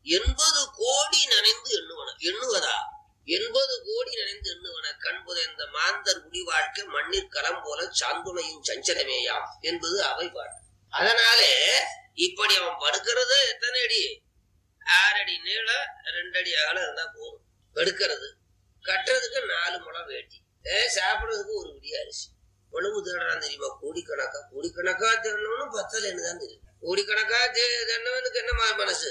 எண்பது கோடி நனைந்து எண்ணுவன எண்ணுவதா எண்பது கோடி நினைந்து எண்ணுவன கண்புதைந்த மாந்தர் குடி வாழ்க்கை மண்ணிற் களம் போல சாந்துணையும் சஞ்சலமேயாம் என்பது அவை பாட்டு அதனாலே இப்படி அவன் படுக்கிறது எத்தனை அடி ஆறு அடி நீளம் ரெண்டு அடி அகலம் இருந்தா போதும் படுக்கிறது கட்டுறதுக்கு நாலு முளம் வேட்டி ஏ, சாப்பிடுறதுக்கு ஒரு விடி அரிசி உணவு தேடுறான் தெரியுமா கோடிக்கணக்கா கோடிக்கணக்கா தேடணும்னு பத்தலைன்னு தான் தெரியும் கோடிக்கணக்கா தே- தேடணும்னுக்கு என்ன ம- மனசு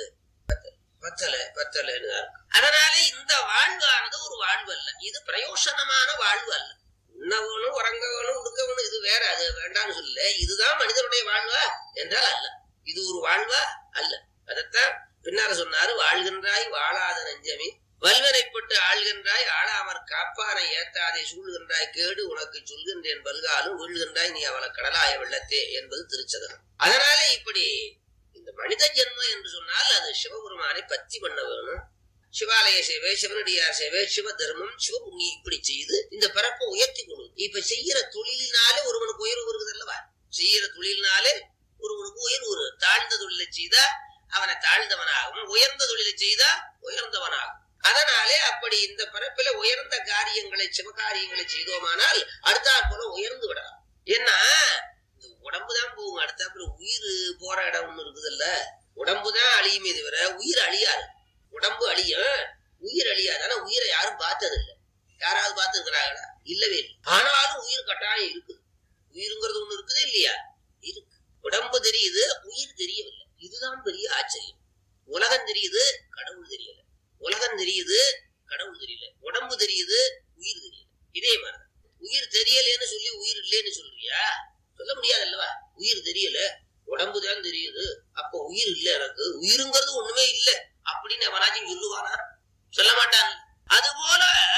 பத்தல பத்தலைன்னு தான் இருக்கு. அதனால இந்த வாழ்வானது ஒரு வாழ்வு அல்ல இது பிரயோசனமான வாழ்வு அல்ல உண்ணவனும் உறங்கவனும் உடுக்கவனும் இது வேற அது வேண்டாம்னு சொல்லல இதுதான் மனிதனுடைய வாழ்வா என்றால் அல்ல இது ஒரு வாழ்வா அல்ல அதைத்தான் பின்னால சொன்னாரு வாழ்கின்றாய் வாழாத நெஞ்சமே வல்வனைப்பட்டு ஆள்கின்றாய் ஆளாமற் காப்பானை ஏத்தாதே சூழ்கின்றாய் கேடு உனக்கு சொல்கின்றேன் பல்காலும் வீழ்கின்றாய் நீ அவள கடலாய வெள்ளத்தே என்பது திருச்சதனம் அதனால இப்படி இந்த மனித ஜென்மம் என்று சொன்னால் அது சிவபெருமானை பத்தி பண்ண வேணும் சிவாலய சேவை சிவனடியார் சேவை சிவ தர்மம் சிவபுண்ணி இப்படி செய்து இந்த பிறப்பை உயர்த்தி கொடு இப்ப செய்யற தொழிலினாலே ஒருவனுக்கு உயர்வு வருகிறது அல்லவா செய்யற தொழிலினாலே ஒருவனுக்கு உயர்வு வரும் தாழ்ந்த தொழிலை செய்தா அவனை தாழ்ந்தவனாகும் உயர்ந்த தொழிலை செய்தா உயர்ந்தவனாகும் அதனாலே அப்படி இந்த பிறப்பில உயர்ந்த காரியங்களை சிவகாரியங்களை செய்தோமானால் அடுத்தாற் போல உயர்ந்து விடலாம் ஏன்னா இந்த உடம்புதான் போகும் அடுத்தாப்புல உயிர் போற இடம் ஒண்ணு இருக்குதுல்ல உடம்புதான் அழியுமே தவிர உயிர் அழியாது உடம்பு அழியும் உயிர் அழியாது ஆனா உயிரை யாரும் பார்த்தது இல்ல யாராவது பார்த்து இருக்கிறாங்களா இல்லவே இல்லை ஆனாலும் உயிர் கட்டாயம் இருக்குது உயிருங்கிறது ஒண்ணு இருக்குது இல்லையா இருக்கு உடம்பு தெரியுது உயிர் தெரியவில்லை இதுதான் பெரிய ஆச்சரியம் உலகம் தெரியுது கடவுள் தெரியல உலகம் தெரியுது கடவுள் தெரியல உடம்பு தெரியுது உயிர் தெரியல இதே மாதிரிதான் உயிர் தெரியலன்னு சொல்லி உயிர் இல்லைன்னு சொல்றியா சொல்ல முடியாது அல்லவா உயிர் தெரியல உடம்பு தான் தெரியுது அப்ப உயிர் இல்ல எனக்கு உயிருங்கிறது ஒண்ணுமே இல்ல அப்படின்னு எவனாச்சும் சொல்லுவானா சொல்ல மாட்டான் அதுபோல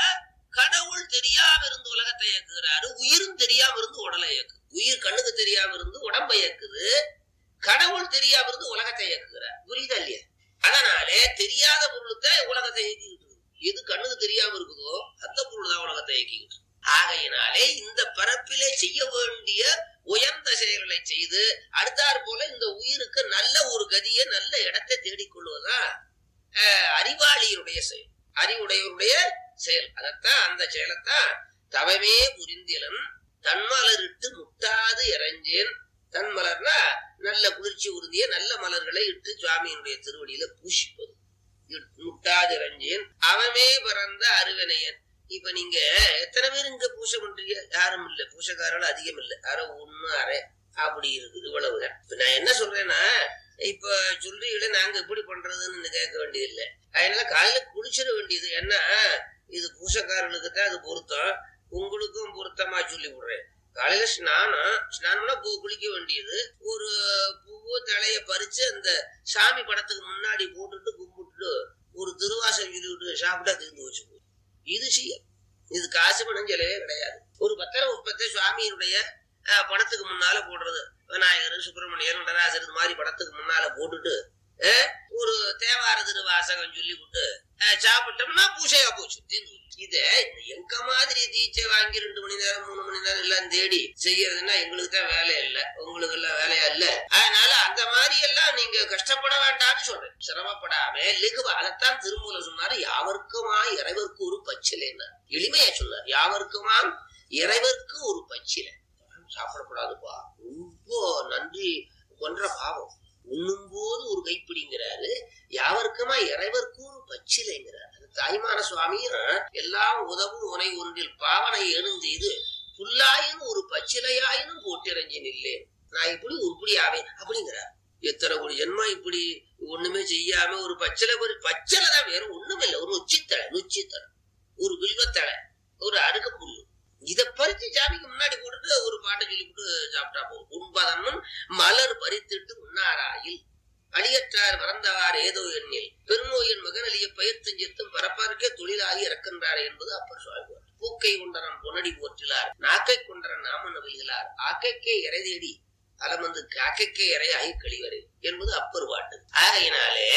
கடவுள் தெரியாம இருந்து உலகத்தை இயக்குகிறாரு உயிரும் தெரியாம இருந்து உடலை இயக்கு உயிர் கண்ணுக்கு தெரியாம இருந்து உடம்பை இயக்குது கடவுள் தெரியாம இருந்து உலகத்தை இயக்குகிறார் புரியுதா இல்லையா அதனாலே தெரியாத பொருளுக்கு உலகத்தை இயக்கிக்கிட்டு இருக்கு. எது கண்ணுக்கு தெரியாம இருக்குதோ அந்த பொருள் தான் உலகத்தை இயக்கிக்கிட்டு இருக்கு. ஆகையினாலே இந்த பரப்பிலே செய்ய வேண்டிய உயர்ந்த செயல்களை செய்து அடுத்தாற் போல இந்த உயிருக்கு நல்ல ஒரு கதியை நல்ல இடத்தை தேடிக்கொள்வதுதான் அஹ், அறிவாளியினுடைய செயல் அறிவுடையவருடைய செயல் அதைத்தான் அந்த செயலைத்தான் தவமே புரிந்திலன் தன்மலரிட்டு முட்டாது இறைஞ்சேன் தன் மலர்னா நல்ல குளிர்ச்சி உறுதிய நல்ல மலர்களை இட்டு சுவாமியினுடைய திருவடியில பூசிப்பது இட்- முட்டாது இறைஞ்சேன் அவமே பிறந்த அருவினையன் இப்ப நீங்க எத்தனை பேர் இங்க பூசை பண்றீங்க யாரும் இல்ல பூசைக்காரர்கள் அதிகம் இல்ல யாரோ ஒண்ணு அரை அப்படி இருக்குது இவ்வளவுதான் இப்ப நான் என்ன சொல்றேன்னா இப்ப சொல்றீங்களே நாங்க எப்படி பண்றதுன்னு கேட்க வேண்டியது இல்ல அதனால காலையில குளிச்சிட வேண்டியது ஏன்னா இது பூசைக்காரர்களுக்கு தான் அது பொருத்தம் உங்களுக்கும் பொருத்தமா சொல்லி விடுறேன் காலையில ஸ்நானம் ஸ்நானம்னா பூ குளிக்க வேண்டியது ஒரு பூவு தலைய பறிச்சு அந்த சாமி படத்துக்கு முன்னாடி போட்டுட்டு கும்பிட்டுட்டு ஒரு திருவாசம் சொல்லிவிட்டு சாப்பிட்டா தீர்ந்து வச்சு போகுது. இது செய்ய இது காசு பணம் செலவே கிடையாது ஒரு பத்திர உற்பத்தி சுவாமியினுடைய அஹ், படத்துக்கு முன்னால போடுறது விநாயகர் சுப்பிரமணியர் நடராசர் இது மாதிரி படத்துக்கு முன்னால போட்டுட்டு அஹ், ஒரு தேவார திருவாசகம் சொல்லி விட்டு அஹ், சாப்பிட்டோம்னா பூசையா போச்சு தீர்ந்து போச்சு. இத இந்த எங்க மாதிரி தீட்சை வாங்கி ரெண்டு மணி நேரம் மூணு மணி நேரம் எல்லாம் தேடி செய்யறதுன்னா எங்களுக்கு தான் வேலை இல்ல உங்களுக்கு எல்லாம் வேலையா இல்ல அதனால அந்த மாதிரி எல்லாம் நீங்க கஷ்டப்பட வேண்டாம்னு சொல்றேன் சிரமப்படாம லெகுவா அதைத்தான் திருமூல சொன்னாரு யாவர்க்குமா இறைவர்க்கு ஒரு பச்சிலைன்னா எளிமையா சொன்னார் யாவர்க்குமா இறைவர்க்கு ஒரு பச்சிலை சாப்பிடக்கூடாதுப்பா ரொம்ப நன்றி கொன்ற பாவம் உண்ணும் போது ஒரு கைப்பிடிங்கிறாரு யாவர்க்குமா இறைவர்க்கு ஒரு பச்சிலைங்கிறார் அது தாய்மான சுவாமியும் எல்லாம் உதவும் உனை ஒன்றில் பாவனை எழுந்தெய்து புல்லாயினும் ஒரு பச்சிலையாயினும் போட்டிறஞ்சி நில்லேன் நான் இப்படி உருப்படி ஆவேன் அப்படிங்கிறார் எத்தனை ஒரு ஜென்மம் இப்படி ஒண்ணுமே செய்யாம ஒரு பச்சிலை ஒரு பச்சிலை தான் வேற ஒண்ணுமே இல்லை ஒரு நொச்சித்தலை நொச்சித்தலை ஒரு வில்வத்தலை ஒரு அருக புல்லு இத பறிச்சு சாமிக்கு முன்னாடி போட்டுட்டு ஒரு பாட்டை சொல்லிவிட்டு சாப்பிட்டா போதும் உண்பதன்முன் மலர் பறித்துட்டு உண்ணாராயில் அழியற்றார் மறந்தவார் ஏதோ எண்ணில் பெருநோயின் மகனலிய பயிர்த்தும் செத்தும் பரப்பாருக்கே தொழிலாகி இறக்கின்றார் என்பது அப்பர் சுவாமி பூக்கை கொண்டரன் பொன்னடி போற்றிலார் நாக்கை கொண்டரன் நாமன் நவில்கிறார் ஆக்கைக்கே இறை தேடி அலமந்து காக்கைக்கே இறையாகி கழிவரை என்பது அப்பர் பாட்டு ஆகையினாலே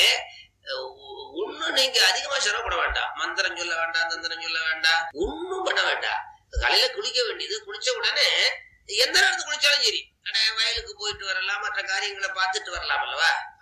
ஒன்னும் நீங்க அதிகமா சிரமப்பட வேண்டாம் மந்திரம் சொல்ல வேண்டாம் தந்திரம் சொல்ல வேண்டாம் ஒன்னும் பண்ண வேண்டாம் காலையில குளிக்க வேண்டியது குளிச்ச உடனே எந்த நேரத்துக்கு குளிச்சாலும் சரி அட வயலுக்கு போயிட்டு வரலாம் மற்ற காரியங்களை பார்த்துட்டு வரலாம் அல்லவா அப்ப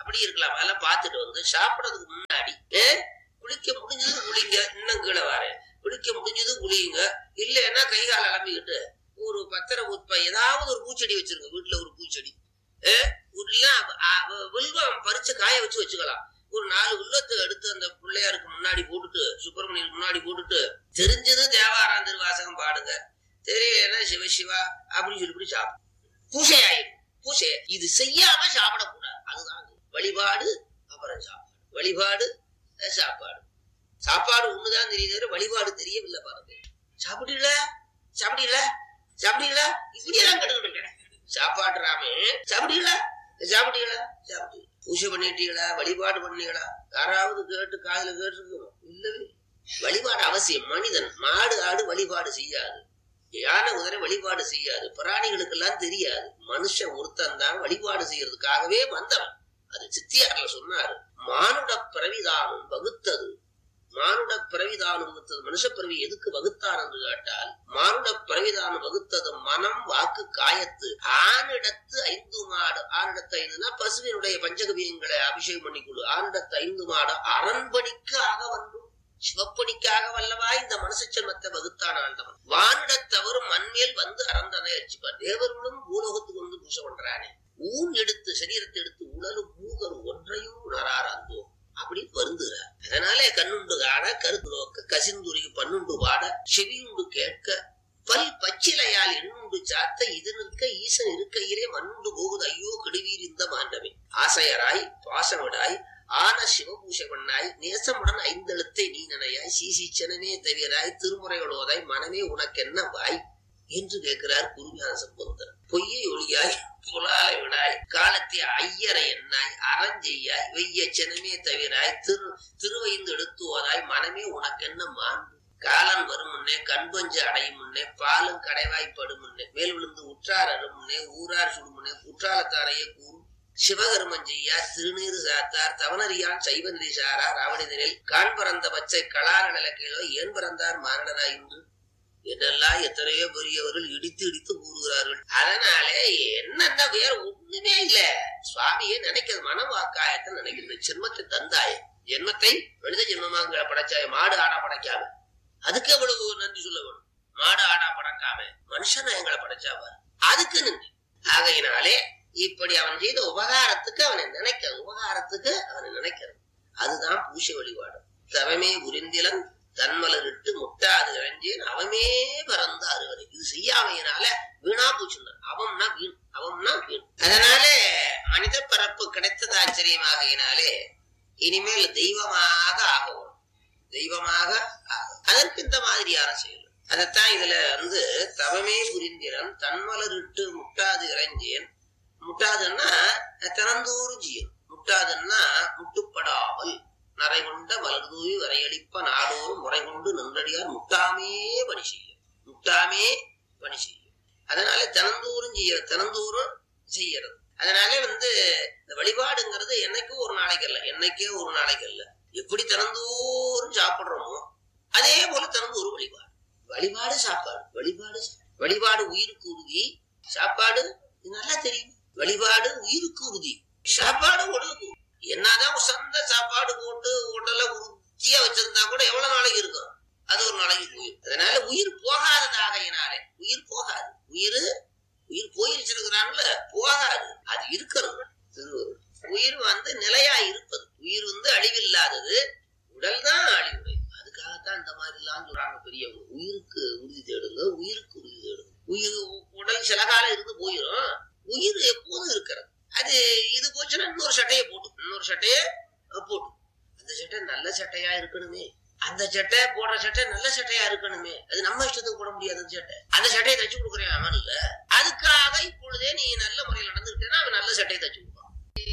அப்படி இருக்கலாம் அதெல்லாம் பார்த்துட்டு வந்து சாப்பிடறதுக்கு முன்னாடி ஏ, குளிக்க முடிஞ்சது குளிங்க இன்னும் கீழே வரேன் குளிக்க முடிஞ்சது குளியுங்க இல்லைன்னா கை கால அலம்பிக்கிட்டு ஒரு பத்திர உற்ப ஏதாவது ஒரு பூச்செடி வச்சிருங்க வீட்டுல ஒரு பூச்செடி ஏ, இல்ல அ- அ- வில்வம் பறிச்சு காய வச்சு வச்சுக்கலாம் ஒரு நாலு வில்லத்தை எடுத்து அந்த பிள்ளையாருக்கு முன்னாடி போட்டுட்டு சுப்பிரமணியனுக்கு முன்னாடி போட்டுட்டு தெரிஞ்சது தேவாராம் திருவாசகம் பாடுங்க தெரியலன்னா சிவ சிவா அப்படின்னு சொல்லி சாப்பிடு பூசை ஆயிடும் பூசை இது செய்யாம சாப்பிடக்கூடாது அதுதான் அது. வழிபாடு அப்புறம் சாப்பாடு வழிபாடு அஹ் சாப்பாடு சாப்பாடு ஒண்ணுதான் தெரியுது தவிர வழிபாடு தெரியவில்லை பாருங்க சாப்பிடல சாப்பிடல சாப்பிடல இப்படியெல்லாம் கட்டுக்கிட்டு சாப்பாடு ராமே சாப்பிடல சாப்பிட்டீங்களா சாப்பிட்டு பூஜை பண்ணிட்டீங்களா வழிபாடு பண்ணீங்களா யாராவது கேட்டு காதுல கேட்டுருக்கோம் இல்லவே வழிபாடு அவசியம் மனிதன் மாடு ஆடு வழிபாடு செய்யாது யானை குதிரை வழிபாடு செய்யாது பிராணிகளுக்கெல்லாம் தெரியாது மனுஷன் ஒருத்தன் தான் வழிபாடு செய்யறதுக்காகவே வந்தவன் அது சித்தியார்ல சொன்னாரு மானுட பிறவிதானும் வகுத்தது மானுட பிறவிதானும் வகுத்தது மனுஷ பிறவி எதுக்கு வகுத்தான் என்று கேட்டால் மானுட பிறவிதானும் வகுத்தது மனம் வாக்கு காயத்து ஆணிடத்து ஐந்து மாடு ஆணிடத்து ஐந்துனா பசுவினுடைய பஞ்சகவியங்களை அபிஷேகம் பண்ணிக்கொள்ளு ஆணிடத்து ஐந்து மாடு அரண்பணிக்கு ஆக வந்தும் சிவப்பணிக்காக வல்லவா இந்த மனுஷ ஜென்மத்தை வகுத்தான் ஆண்டவன் வானிடத்தவரும் மண்மேல் வந்து அறந்தனை அடிச்சுப்பார் தேவர்களும் பூலோகத்துக்கு வந்து பூஜை பண்றானே ஊன் எடுத்து சரீரத்தை எடுத்து உடலும் மூகரும் ஒன்றையும் உணரார் அந்தோ அப்படின்னு வருந்துகிறார் அதனாலே கண்ணுண்டு காண கருத்து நோக்க கசிந்துருகி பன்னுண்டு பாட செவியுண்டு கேட்க பல் பச்சிலையால் எண்ணுண்டு சாத்த இது நிற்க ஈசன் இருக்கையிலே மண்ணுண்டு போகுது ஐயோ கெடுவீர் இந்த மாண்டமே ஆசையராய் பாசமிடாய் ஆன சிவபூஷகனாய் நேசமுடன் ஐந்தெழுத்தை நீ நனையாய் சீசிச்சனமே தவிராய் திருமுறைகளோதாய் மனமே உனக்கென்ன வாய் என்று கேட்கிறார் குருஞான சம்பந்தர் பொய்யை ஒளியாய் புலாலை விடாய் காலத்தை ஐயரை எண்ணாய் அறஞ்செய்யாய் வெய்ய சினமே தவிராய் திரு திருவைந்து எடுத்துவதாய் மனமே உனக்கென்ன மாண்பு காலன் வரும் முன்னே கண்பஞ்சு அடையும் முன்னே பாலும் கடைவாய்ப்படும் முன்னே மேல் விழுந்து உற்றார் அரும் முன்னே ஊரார் சுடும் முன்னே குற்றாலத்தாரையே கூறும் சிவகர்மம் செய்யார் திருநீறு சாத்தார் தவனறியான் சைவநிதி சாரார் ராவணிதனில் காண் பறந்த பச்சை கலார நிலக்கிலோ ஏன் பிறந்தார் மாரணனாய் என்று என்னெல்லாம் எத்தனையோ பெரியவர்கள் இடித்து இடித்து கூறுகிறார்கள் அதனாலே என்னன்னா வேற ஒண்ணுமே இல்ல சுவாமியே நினைக்கிறது மனவாக்காயத்தை நினைக்கிறது ஜென்மத்தை தந்தாய ஜென்மத்தை மனித ஜென்மமாக படைச்சாய மாடு ஆடா படைக்காம அதுக்கு எவ்வளவு நன்றி சொல்ல வேணும் மாடு ஆடா படைக்காம மனுஷனை எங்களை படைச்சாவ அதுக்கு நன்றி ஆகையினாலே இப்படி அவன் செய்த உபகாரத்துக்கு அவனை நினைக்க உபகாரத்துக்கு அவனை நினைக்கிறது அதுதான் பூசை வழிபாடு தவமே புரிந்திலன் தன்மலரிட்டு முட்டாது இழஞ்சேன் அவமே பறந்த அறுவரை இது செய்யாமையினால வீணா போச்சுன்னார் அவம்னா வீண் அவம்னா வீண் அதனால மனித பரப்பு கிடைத்தது ஆச்சரியமாகையினாலே இனிமேல் தெய்வமாக ஆகவும் தெய்வமாக ஆகும் அதற்கு இந்த மாதிரியான செயல் அதைத்தான் இதுல வந்து தவமே புரிந்திரன் தன்மலரிட்டு முட்டாது இறைஞ்சேன் முட்டாதுன்னா திறந்தோறும் ஜீவன் முட்டாதுன்னா முட்டுப்படாமல் நரை கொண்ட மலர்தூவி வரையளிப்ப நாடோறும் முறை கொண்டு நின்றடியார் முட்டாமே பணி செய்யும் முட்டாமே பணி செய்யும் அதனால தினந்தோறும் செய்ய தினந்தோறும் செய்யறது அதனால வந்து இந்த வழிபாடுங்கிறது என்னைக்கும் ஒரு நாளைக்கு அல்ல என்னைக்கே ஒரு நாளைக்கு அல்ல எப்படி தினந்தோறும் சாப்பிடுறோமோ அதே போல தினந்தோறும் வழிபாடு வழிபாடு சாப்பாடு வழிபாடு சா- வழிபாடு உயிருக்கு உறுதி சாப்பாடு இது நல்லா தெரியும் வழிபாடு உயிருக்கு உறுதி சாப்பாடு உடலுக்கு உறுதி. என்னதான் உசந்த சாப்பாடு போட்டு உடலை உறுதியா வச்சிருந்தா கூட எவ்வளவு நாளைக்கு இருக்கும் அது ஒரு நாளைக்கு போயிடும் அதனால உயிர் போகாததாகையினாலே உயிர் போகாது உயிர் உயிர் போயிருச்சிருக்கிறான்ல போகாது அது இருக்கணும் திருவருள் உயிர் வந்து நிலையா இருப்பது உயிர் வந்து அழிவில்லாதது உடல் தான் அழிவுடை அதுக்காகத்தான் இந்த மாதிரி எல்லாம் சொல்றாங்க பெரியவங்க உயிருக்கு உறுதி தேடுங்க உயிருக்கு உறுதி தேடுங்க உயிர் உடல் சில காலம் இருந்து போயிடும் உயிர் எப்போதும் இருக்கிறது அது இது போச்சுன்னா இன்னொரு சட்டையை போட்டு இன்னொரு சட்டையை அஹ், போட்டு அந்த சட்டை நல்ல சட்டையா இருக்கணுமே அந்த சட்டை போடுற சட்டை நல்ல சட்டையா இருக்கணுமே அது நம்ம இஷ்டத்துக்கு போட முடியாது அந்த சட்டை அந்த சட்டையை தச்சு கொடுக்குறேன் அவன் இல்ல அதுக்காக இப்பொழுதே நீ நல்ல முறையில் நடந்துக்கிட்டேன்னா அவன் நல்ல சட்டையை தச்சு கொடுப்பான்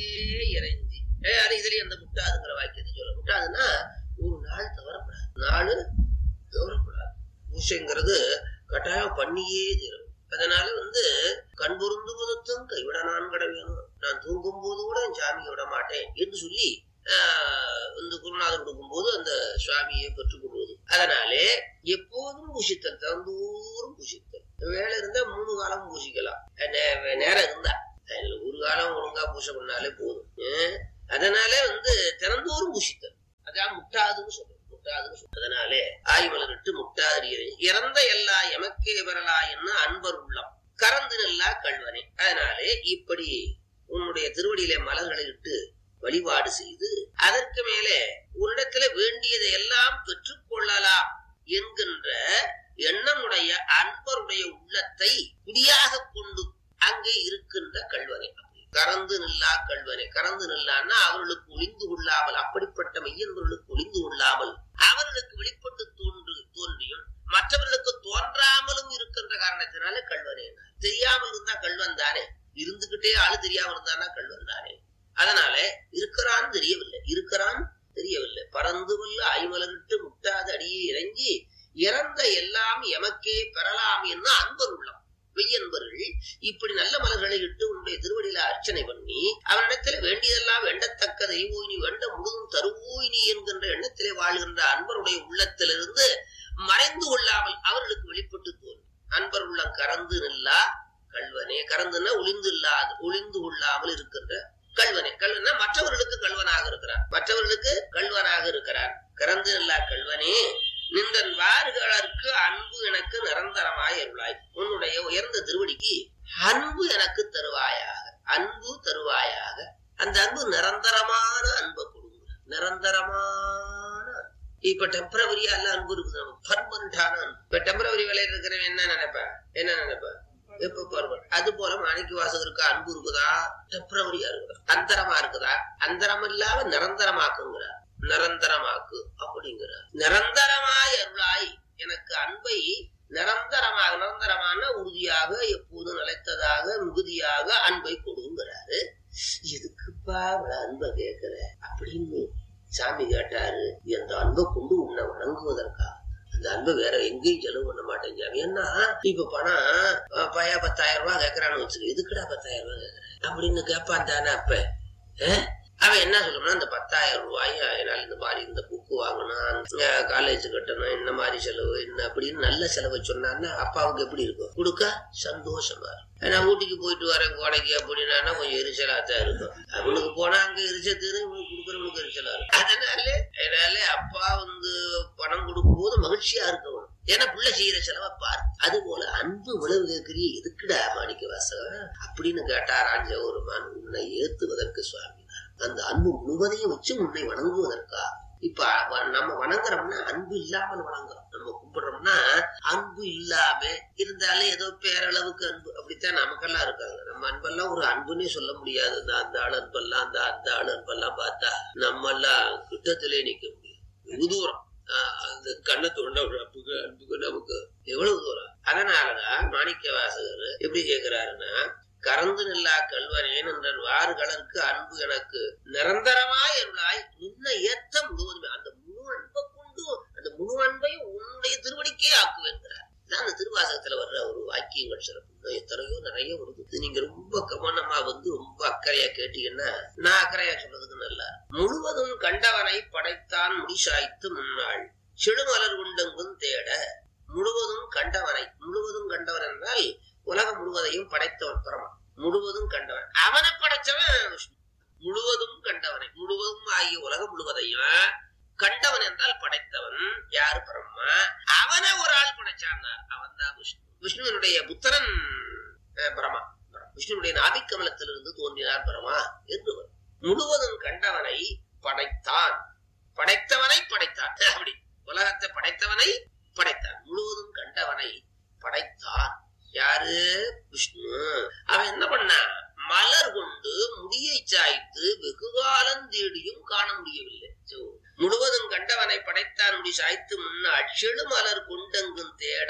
ஏ இறைஞ்சி ஏ அது இதுலயும் அந்த முட்டாதுங்கிற வாக்கியத்தை சொல்ல முட்டாதுன்னா ஒரு நாள் தவறப்படாது நாள் தவறப்படாது பூசைங்கிறது கட்டாயம் பண்ணியே தீரும் அதனால வந்து கண் பொருந்து புதத்தும் கைவிட நான் கட வேணும் நான் தூங்கும் போது கூட என் சாமியை விட மாட்டேன் என்று சொல்லி ஆஹ், இந்த குருநாதர் கொடுக்கும்போது அந்த சுவாமியை பெற்றுக் கொள்வது அதனாலே எப்போதும் பூசித்தல் திறந்தோறும் பூசித்தல் வேலை இருந்தா மூணு காலம் பூசிக்கலாம் நே- நேரம் இருந்தா அதுல ஒரு காலம் ஒழுங்கா பூசை பண்ணாலே போதும் ஏன்? அதனால வந்து திறந்தோறும் பூசித்தல் அதான் முட்டாதுன்னு சொல்றோம் முட்டாதுன்னு சொல்றோம் அதனாலே ஆய்மலரிட்டு முட்டாதறியது இறந்த எல்லா எமக்கே வரலா என்ன அன்பர் உள்ளம் கறந்து நெல்லா கல்வனே அதனாலே இப்படி உன்னுடைய திருவடியிலே மலர்களை இட்டு வழிபாடு செய்து அதற்கு மேலே உன்னிடத்துல வேண்டியதை எல்லாம் பெற்றுக்கொள்ளலாம் என்கின்ற எண்ணமுடைய அன்பருடைய உள்ளத்தை குடியாக கொண்டு அங்கே இருக்கின்ற கல்வனை கறந்து நில்லா கல்வனை கறந்து நில்லான்னா அவர்களுக்கு ஒளிந்து கொள்ளாமல் அப்படிப்பட்ட மெய்யன்பர்களுக்கு ஒளிந்து கொள்ளாமல் அவர்களுக்கு வெளிப்பட்டு தோன்று தோன்றியும் மற்றவர்களுக்கு தோன்றாமலும் இருக்கின்ற காரணத்தினால கல்வனே தெரியாமல் இருந்தா கல்வன் தானே இருந்துகிட்டே ஆளு தெரியாம இருந்தானா கல்வன் தானே அதனால இருக்கிறான் தெரியவில்லை இருக்கிறான் தெரியவில்லை பறந்து வல்ல ஐமலரிட்டு முட்டாத அடியே இறங்கி இறந்த எல்லாம் எமக்கே பெறலாம் என்ன அன்பர் உள்ளம் மெய்யன்பர்கள் இப்படி நல்ல மலர்களை இட்டு உன்னுடைய திருவடியில அர்ச்சனை பண்ணி அவனிடத்தில் வேண்டியதெல்லாம் வேண்டத்தக்கதை நீ வேண்ட முழுதும் தருவோய் நீ என்கின்ற எண்ணத்திலே வாழ்கின்ற அன்பருடைய உள்ளத்திலிருந்து மறைந்து கொள்ளாமல் அவர்களுக்கு வெளிப்பட்டு தோன்றும் அன்பர் உள்ளம் கறந்து நில்லா கல்வனே கறந்துன்னா ஒளிந்து இல்லாது ஒளிந்து கொள்ளாமல் இருக்கின்ற கல்வனே கல்வனா மற்றவர்களுக்கு கல்வனாக இருக்கிறார் மற்றவர்களுக்கு கல்வனாக இருக்கிறார் கறந்து நில்லா கல்வனே நின்றன் வார்களற்கு அன்பு எனக்கு நிரந்தரமாய் அருளாய் உன்னுடைய உயர்ந்த திருவடிக்கு அன்பு எனக்கு தருவாயாக அன்பு தருவாயாக அந்த அன்பு நிரந்தரமான அன்பை கொடுங்க நிரந்தரமான இப்ப டெம்பரவரியா எல்லாம் அன்பு இருக்குது நமக்கு பர்மனண்டான அன்பு இப்ப டெம்பரவரி வேலையில் இருக்கிறவன் என்ன நினைப்ப என்ன நினைப்ப எப்ப பர்மனட் அது போல மாணிக்க வாசகருக்கு அன்பு இருக்குதா டெம்பரவரியா இருக்குதா அந்தரமா இருக்குதா அந்தரம் இல்லாம நிரந்தரமாக்குங்கிறார் நிரந்தரமாக்கு அப்படிங்கிறார் நிரந்தரமாய் அருளாய் எனக்கு அன்பை நிரந்தரமாக நிரந்தரமான உறுதியாக எப்போதும் நிலைத்ததாக மிகுதியாக அன்பை கொடுங்கிறாரு எதுக்குப்பா இவ்வளவு அன்பை கேட்கிற அப்படின்னு சாமி கேட்டாரு அந்த அன்பை கொண்டு உன்னை வணங்குவதற்காக அந்த அன்பை வேற எங்கேயும் செலவு பண்ண மாட்டேன் சாமி ஏன்னா இப்ப பணம் பையா பத்தாயிரம் ரூபாய் கேட்கறான்னு வச்சுக்க எதுக்குடா பத்தாயிரம் ரூபாய் கேட்கறேன் அப்படின்னு கேட்பான் தானே அப்ப அவன் என்ன சொல்லணும்னா அந்த பத்தாயிரம் ரூபாய் என்னால் இந்த மாதிரி இந்த புக்கு வாங்கணும் காலேஜ் கட்டணும் இந்த மாதிரி செலவு என்ன அப்படின்னு நல்ல செலவு சொன்னான்னா அப்பாவுக்கு எப்படி இருக்கும் கொடுக்க சந்தோஷமா இருக்கும் நான் ஊட்டிக்கு போயிட்டு வரேன் கோடைக்கு அப்படின்னா கொஞ்சம் எரிச்சலா தான் இருக்கும் அவனுக்கு போனா அங்க எரிச்சல் இவனுக்கு கொடுக்குறவனுக்கு எரிச்சலா இருக்கும் அதனால அதனால அப்பா வந்து பணம் கொடுக்கும் போது மகிழ்ச்சியா இருக்கணும் ஏன்னா புள்ள செய்யற செலவை பார் அது போல அன்பு உழவு கேட்கிறீ எதுக்குடா மாணிக்க வாசகன் அப்படின்னு கேட்டாரான் ஜவுருமான் உன்னை ஏத்துவதற்கு சுவாமி அந்த அன்பு முழுவதையும் வச்சு உன்னை வணங்குவதற்கா இப்ப நம்ம வணங்குறோம்னா அன்பு இல்லாமல் வணங்குறோம் நம்ம கும்பிடுறோம்னா அன்பு இல்லாம இருந்தாலும் ஏதோ பேரளவுக்கு அன்பு அப்படித்தான் நமக்கெல்லாம் இருக்காங்க நம்ம அன்பெல்லாம் ஒரு அன்புன்னே சொல்ல முடியாது இந்த அந்த ஆள் அன்பெல்லாம் அந்த அந்த ஆள் அன்பெல்லாம் பார்த்தா நம்ம எல்லாம் கிட்டத்திலே நிக்க முடியும் வெகு தூரம் அந்த கண்ணை தோண்ட அன்புக்கு அன்புக்கு நமக்கு எவ்வளவு தூரம் அதனாலதான் மாணிக்க வாசகர் எப்படி கேட்கிறாருன்னா கறந்து நில்லா கல்வனேன் என்ற வாறுகளற்கு அன்பு எனக்கு நிரந்தரமாய் அருளாய் நின்ன ஏத்த முழுவதுமே அந்த முழு அன்பை கொண்டு அந்த முழு அன்பையும் உன்னுடைய திருவடிக்கே ஆக்குவேங்கிறார் அந்த திருவாசகத்துல வர்ற ஒரு வாக்கியங்கள் சிறப்பு எத்தனையோ நிறைய வருது நீங்க ரொம்ப கவனமா வந்து ரொம்ப அக்கறையா கேட்டீங்கன்னா நான் அக்கறையா சொல்றதுக்கு நல்லா முழுவதும் கண்டவனை படைத்தான் முடிசாய்த்து முன்னாள் செழுமலர் குண்டங்கும் தேட முழுவதும் கண்டவனை முழுவதும் கண்டவன் என்றால் உலகம் முழுவதையும் படைத்தவன் பரமா முழுவதும் கண்டவன் அவனை படைச்சவன் விஷ்ணு முழுவதும் கண்டவனை முழுவதும் ஆகிய உலகம் முழுவதையும் கண்டவன் என்றால் படைத்தவன் யாரு பரமா அவனை ஒரு ஆள் படைச்சான் அவன் தான் விஷ்ணு விஷ்ணுவனுடைய புத்திரன் பிரமா விஷ்ணுடைய நாபிக்கமலத்திலிருந்து தோன்றினார் பிரமா என்று முழுவதும் கண்டவனை படைத்தான் படைத்தவனை படைத்தான் அப்படி உலகத்தை படைத்தவனை படைத்தான் முழுவதும் கண்டவனை படைத்தான் யாரு விஷ்ணு அவன் என்ன பண்ணான் மலர் கொண்டு முடியை சாய்த்து வெகுகாலம் தேடியும் காண முடியவில்லை முழுவதும் கண்டவனை படைத்தான் முடி சாய்த்து முன்னாள் செழு மலர் கொண்டெங்கும் தேட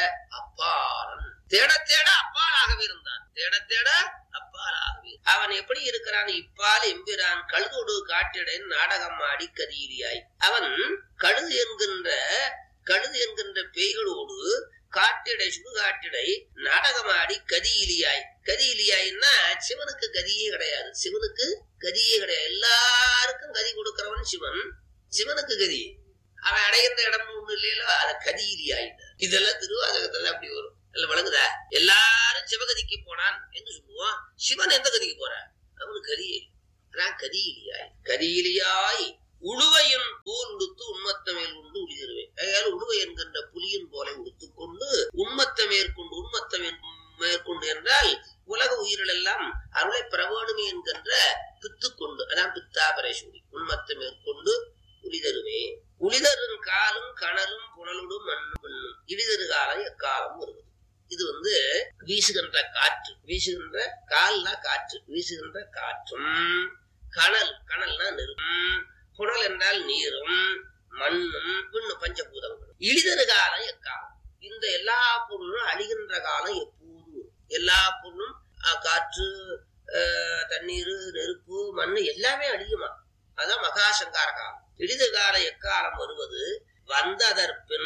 அப்பாலன் தேட தேட அப்பாலாகவே இருந்தான் தேட தேட அப்பாலாகவே அவன் எப்படி இருக்கிறான் இப்பால் எம்பிரான் கழுதோடு காட்டிடன் நாடகம் ஆடி கதியிலியாய் அவன் கழுது என்கின்ற கழுது என்கின்ற பேய்களோடு காட்டிடை சுடுகாட்டிடை நாடகமாடி கதியிலியாய் கதியிலியாய்னா சிவனுக்கு கதியே கிடையாது சிவனுக்கு கதியே கிடையாது எல்லாருக்கும் கதி கொடுக்கிறவன் சிவன் சிவனுக்கு கதி அவன் அடைகின்ற இடம் ஒண்ணு இல்லையோ அத கதியிலியாய் இதெல்லாம் திருவாசகத்துல அப்படி வரும் இல்ல வழங்குதா எல்லாரும் சிவகதிக்கு போனான் என்று சொல்லுவோம் சிவன் எந்த கதிக்கு போறான் அவனுக்கு கதியே அதான் கதியிலியாய் கதியிலியாய் உழுவையின் தோல் உடுத்து உண்மத்த மேல் உண்டு உளிதருவேன் அதாவது உழுவை என்கின்ற புலியின் போல உடுத்துக் கொண்டு உண்மத்த மேற்கொண்டு உண்மத்த மேற்கொண்டு என்றால் உலக உயிர்கள் எல்லாம் அருளை பிரவேணுமே என்கின்ற பித்து கொண்டு அதான் பித்தாபரேஸ்வரி உண்மத்த மேற்கொண்டு உளிதருமே உளிதரும் காலும் கணலும் புனலுடும் மண்ணும் பெண்ணும் இடிதரு காலம் எக்காலம் வருவது இது வந்து வீசுகின்ற காற்று வீசுகின்ற கால்னா காற்று வீசுகின்ற காற்றும் கணல் கணல்னா நெருப்பும் புனல் என்றால் நீரும் மண்ணும் இன்னும் பஞ்சபூதங்களும் இழிதரு காலம் எக்காலம் இந்த எல்லா பொருளும் அழிகின்ற காலம் எப்போது எல்லா பொருளும் அஹ், காற்று அஹ், தண்ணீர் நெருப்பு மண் எல்லாமே அழியுமா அதான் மகாசங்கார காலம் இழிது கால எக்காலம் வருவது வந்ததற்பின்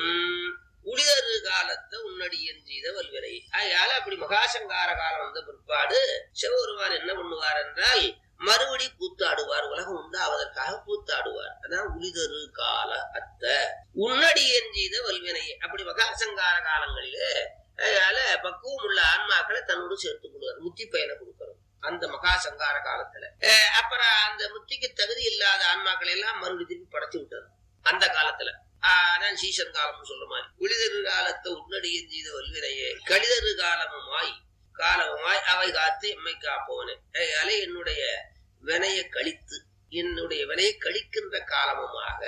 உளிதரு காலத்தை உன்னடியன் செய்த வல்வினை அதனால அப்படி மகாசங்கார காலம் வந்த பிற்பாடு சிவபெருமான் என்ன பண்ணுவார் என்றால் மறுபடி கூத்தாடுவார் உலகம் உண்டாவதற்காக கூத்தாடுவார் அதான் உளிதரு கால அத்த உன்னடியன் செய்த வல்வினை அப்படி மகாசங்கார காலங்களிலே அதனால பக்குவம் உள்ள ஆன்மாக்களை தன்னோடு சேர்த்துக் கொள்வார் முத்தி பயனை கொடுக்கிறோம் அந்த மகாசங்கார காலத்துல அஹ் அப்புறம் அந்த முத்திக்கு தகுதி இல்லாத ஆன்மாக்களை எல்லாம் மறுபடியும் திருப்பி படைச்சு விட்டார் அந்த காலத்துல ஆஹ் அதான் சீசன் காலம்னு சொல்ற மாதிரி உளிதரு காலத்தை உன்னடியன் செய்த வல்வினையே கழிதரு காலமுமாய் காலமுமாய் அவை காத்து எம்மை காப்பவனே அதனால என்னுடைய வினையை கழித்து என்னுடைய வினையை கழிக்கின்ற காலமுமாக